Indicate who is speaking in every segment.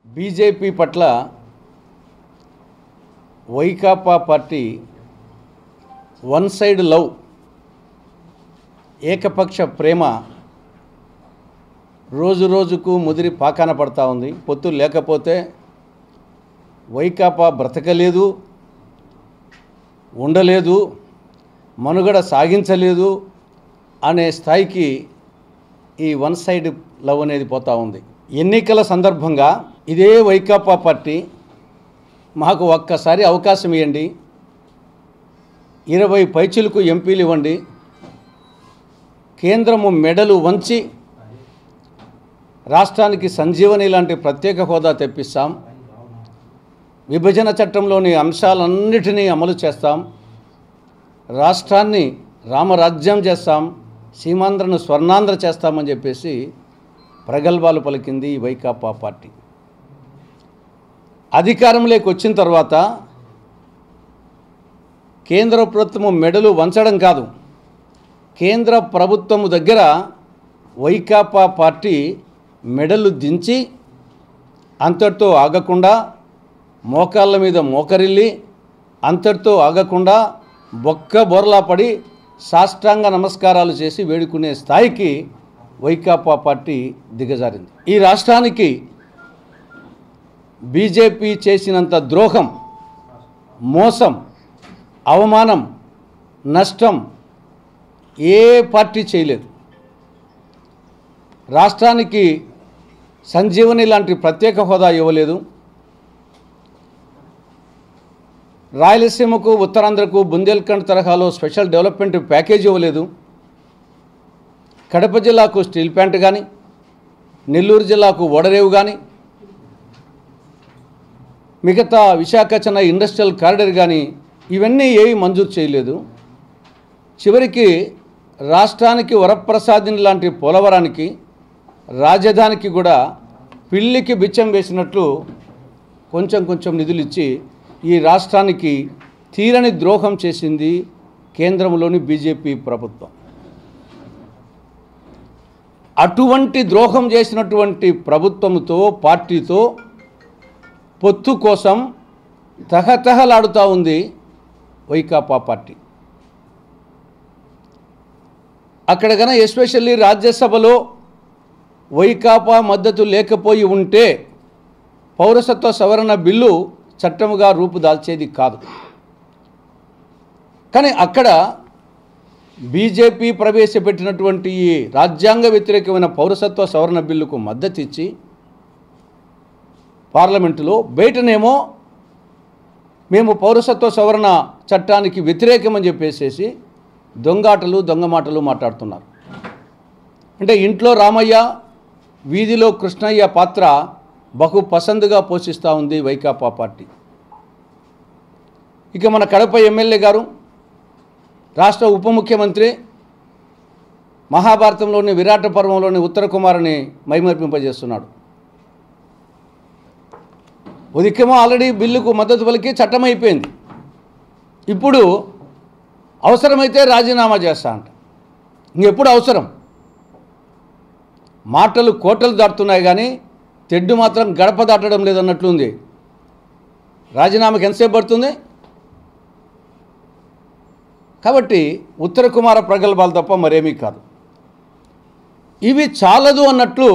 Speaker 1: BJP పట్ల Vaikapa party one side love ఏకపక్ష ప్రేమ రోజు రోజుకు ముదిరి పాకాన పడతా ఉంది పొత్తు లేకపోతే వైకాపా బ్రతకలేదు ఉండలేదు మనుగడ సాగించలేదు అనే స్థాయికి ఈ వన్ సైడ్ లవ్ అనేది పోతా ఉంది ఎన్నికల సందర్భంగా ఇదే వైకాపా పార్టీ మాకు ఒక్కసారి అవకాశం ఇవ్వండి ఇరవై పైచులకు ఎంపీలు ఇవ్వండి కేంద్రము మెడలు వంచి రాష్ట్రానికి సంజీవని లాంటి ప్రత్యేక హోదా తెప్పిస్తాం విభజన చట్టంలోని అంశాలన్నిటినీ అమలు చేస్తాం రాష్ట్రాన్ని రామరాజ్యం చేస్తాం సీమాంధ్రను స్వర్ణాంధ్ర చేస్తామని చెప్పేసి ప్రగల్భాలు పలికింది ఈ వైకాపా పార్టీ అధికారంలోకి వచ్చిన తర్వాత కేంద్ర ప్రభుత్వము మెడలు వంచడం కాదు కేంద్ర ప్రభుత్వము దగ్గర వైకాపా పార్టీ మెడలు దించి అంతటితో ఆగకుండా మోకాళ్ళ మీద మోకరిల్లి అంతటితో ఆగకుండా బొక్క బోర్లా పడి సాష్టాంగ నమస్కారాలు చేసి వేడుకునే స్థాయికి వైకాపా పార్టీ దిగజారింది ఈ రాష్ట్రానికి బీజేపీ చేసినంత ద్రోహం మోసం అవమానం నష్టం ఏ పార్టీ చేయలేదు రాష్ట్రానికి సంజీవని లాంటి ప్రత్యేక హోదా ఇవ్వలేదు రాయలసీమకు ఉత్తరాంధ్రకు బుందేల్ఖండ్ తరహాలో స్పెషల్ డెవలప్మెంట్ ప్యాకేజ్ ఇవ్వలేదు కడప జిల్లాకు స్టీల్ ప్లాంట్ కానీ నెల్లూరు జిల్లాకు ఓడరేవు కానీ మిగతా విశాఖ చెన్నై ఇండస్ట్రియల్ కారిడర్ కానీ ఇవన్నీ ఏవి మంజూరు చేయలేదు చివరికి రాష్ట్రానికి వరప్రసాదిని లాంటి పోలవరానికి రాజధానికి కూడా పిల్లికి బిచ్చం వేసినట్లు కొంచెం కొంచెం నిధులు ఇచ్చి ఈ రాష్ట్రానికి తీరని ద్రోహం చేసింది కేంద్రంలోని బీజేపీ ప్రభుత్వం అటువంటి ద్రోహం చేసినటువంటి ప్రభుత్వంతో పార్టీతో పొత్తు కోసం తహతహలాడుతూ ఉంది వైకాపా పార్టీ అక్కడ కనుక ఎస్పెషల్లీ రాజ్యసభలో వైకాపా మద్దతు లేకపోయి ఉంటే పౌరసత్వ సవరణ బిల్లు చట్టముగా రూపుదాల్చేది కాదు కానీ అక్కడ బీజేపీ ప్రవేశపెట్టినటువంటి ఈ రాజ్యాంగ వ్యతిరేకమైన పౌరసత్వ సవరణ బిల్లుకు మద్దతు ఇచ్చి పార్లమెంటులో బయటనేమో మేము పౌరసత్వ సవరణ చట్టానికి వ్యతిరేకమని చెప్పేసేసి దొంగాటలు దొంగ మాటలు మాట్లాడుతున్నారు అంటే ఇంట్లో రామయ్య వీధిలో కృష్ణయ్య పాత్ర బహు పసందుగా పోషిస్తూ ఉంది వైకాపా పార్టీ ఇక మన కడప ఎమ్మెల్యే గారు రాష్ట్ర ఉప ముఖ్యమంత్రి మహాభారతంలోని విరాట పర్వంలోని ఉత్తర కుమారుని మైమర్పింపజేస్తున్నాడు ఉదిక్కేమో ఆల్రెడీ బిల్లుకు మద్దతు పలికి చట్టం అయిపోయింది ఇప్పుడు అవసరమైతే రాజీనామా చేస్తా అంట ఇంకెప్పుడు అవసరం మాటలు కోటలు దాటుతున్నాయి కానీ తెడ్డు మాత్రం గడప దాటడం లేదన్నట్లుంది రాజీనామాకి ఎంతసేపు పడుతుంది కాబట్టి ఉత్తర కుమార ప్రగల్భాలు తప్ప మరేమీ కాదు ఇవి చాలదు అన్నట్లు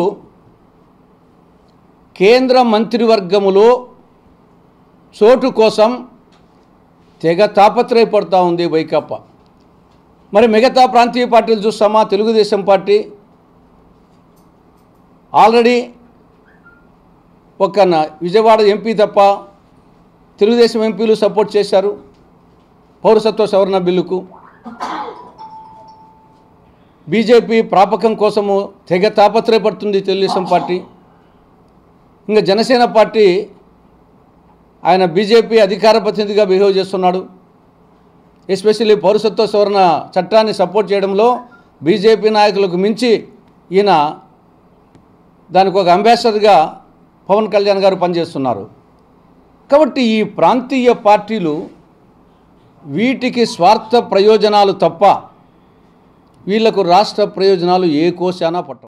Speaker 1: కేంద్ర మంత్రివర్గములో చోటు కోసం తెగ తాపత్రయపడుతూ ఉంది వైకాపా మరి మిగతా ప్రాంతీయ పార్టీలు చూస్తామా తెలుగుదేశం పార్టీ ఆల్రెడీ ఒక న- విజయవాడ ఎంపీ తప్ప తెలుగుదేశం ఎంపీలు సపోర్ట్ చేశారు పౌరసత్వ సవరణ బిల్లుకు బీజేపీ ప్రాపకం కోసము తెగ తాపత్రయపడుతుంది తెలుగుదేశం పార్టీ ఇంకా జనసేన పార్టీ ఆయన బీజేపీ అధికార ప్రతినిధిగా బిహేవ్ చేస్తున్నాడు ఎస్పెషల్లీ పౌరసత్వ సవరణ చట్టాన్ని సపోర్ట్ చేయడంలో బీజేపీ నాయకులకు మించి ఈయన దానికి ఒక అంబాసిడర్గా పవన్ కళ్యాణ్ గారు పనిచేస్తున్నారు కాబట్టి ఈ ప్రాంతీయ పార్టీలు వీటికి స్వార్థ ప్రయోజనాలు తప్ప వీళ్లకు రాష్ట్ర ప్రయోజనాలు ఏ కోశానా పట్టవు